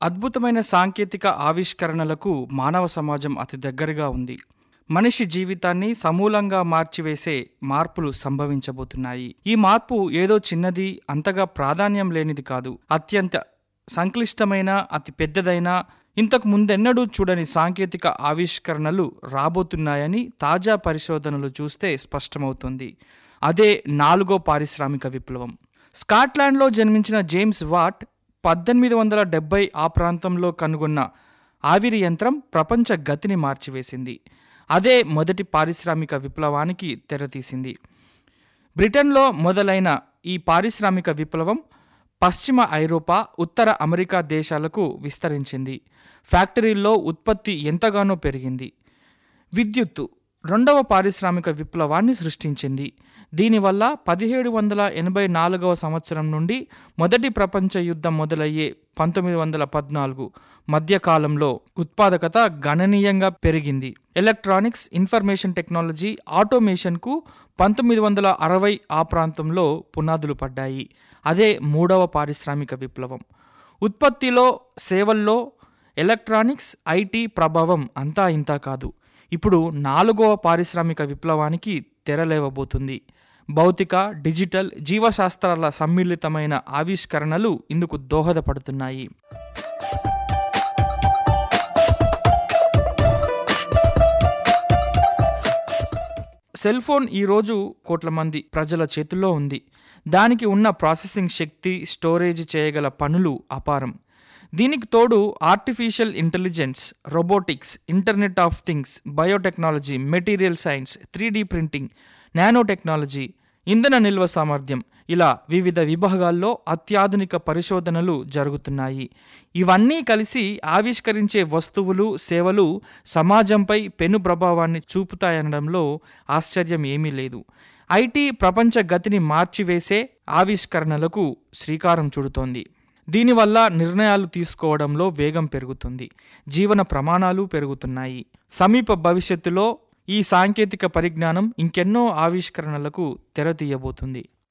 అద్భుతమైన సాంకేతిక ఆవిష్కరణలకు మానవ సమాజం అతి దగ్గరగా ఉంది మనిషి జీవితాన్ని సమూలంగా మార్చివేసే మార్పులు సంభవించబోతున్నాయి ఈ మార్పు ఏదో చిన్నది అంతగా ప్రాధాన్యం లేనిది కాదు అత్యంత సంక్లిష్టమైన అతి పెద్దదైన ఇంతకు ముందెన్నడూ చూడని సాంకేతిక ఆవిష్కరణలు రాబోతున్నాయని తాజా పరిశోధనలు చూస్తే స్పష్టమవుతుంది అదే నాలుగో పారిశ్రామిక విప్లవం స్కాట్లాండ్లో జన్మించిన జేమ్స్ వాట్ పద్దెనిమిది వందల డెబ్బై ఆ ప్రాంతంలో కనుగొన్న ఆవిరి యంత్రం ప్రపంచ గతిని మార్చివేసింది అదే మొదటి పారిశ్రామిక విప్లవానికి తెరతీసింది బ్రిటన్లో మొదలైన ఈ పారిశ్రామిక విప్లవం పశ్చిమ ఐరోపా ఉత్తర అమెరికా దేశాలకు విస్తరించింది ఫ్యాక్టరీల్లో ఉత్పత్తి ఎంతగానో పెరిగింది విద్యుత్తు రెండవ పారిశ్రామిక విప్లవాన్ని సృష్టించింది దీనివల్ల పదిహేడు వందల ఎనభై నాలుగవ సంవత్సరం నుండి మొదటి ప్రపంచ యుద్ధం మొదలయ్యే పంతొమ్మిది వందల పద్నాలుగు మధ్యకాలంలో ఉత్పాదకత గణనీయంగా పెరిగింది ఎలక్ట్రానిక్స్ ఇన్ఫర్మేషన్ టెక్నాలజీ ఆటోమేషన్కు పంతొమ్మిది వందల అరవై ఆ ప్రాంతంలో పునాదులు పడ్డాయి అదే మూడవ పారిశ్రామిక విప్లవం ఉత్పత్తిలో సేవల్లో ఎలక్ట్రానిక్స్ ఐటీ ప్రభావం అంతా ఇంతా కాదు ఇప్పుడు నాలుగవ పారిశ్రామిక విప్లవానికి తెరలేవబోతుంది భౌతిక డిజిటల్ జీవశాస్త్రాల సమ్మిళితమైన ఆవిష్కరణలు ఇందుకు దోహదపడుతున్నాయి సెల్ ఫోన్ ఈరోజు కోట్ల మంది ప్రజల చేతుల్లో ఉంది దానికి ఉన్న ప్రాసెసింగ్ శక్తి స్టోరేజ్ చేయగల పనులు అపారం దీనికి తోడు artificial intelligence robotics internet of things biotechnology material science three printing nano technology ఇంధన నిల్వ సామర్థ్యం ఇలా వివిధ విభాగాల్లో అత్యాధునిక పరిశోధనలు జరుగుతున్నాయి ఇవన్నీ కలిసి ఆవిష్కరించే వస్తువులు సేవలు సమాజంపై పెను ప్రభావాన్ని చూపుతాయనడంలో ఆశ్చర్యం ఏమీ లేదు ఐటీ ప్రపంచ గతిని మార్చివేసే ఆవిష్కరణలకు శ్రీకారం చుడుతోంది దీనివల్ల నిర్ణయాలు తీసుకోవడంలో వేగం పెరుగుతుంది జీవన ప్రమాణాలు పెరుగుతున్నాయి సమీప భవిష్యత్తులో ఈ సాంకేతిక పరిజ్ఞానం ఇంకెన్నో ఆవిష్కరణలకు తెరతీయబోతుంది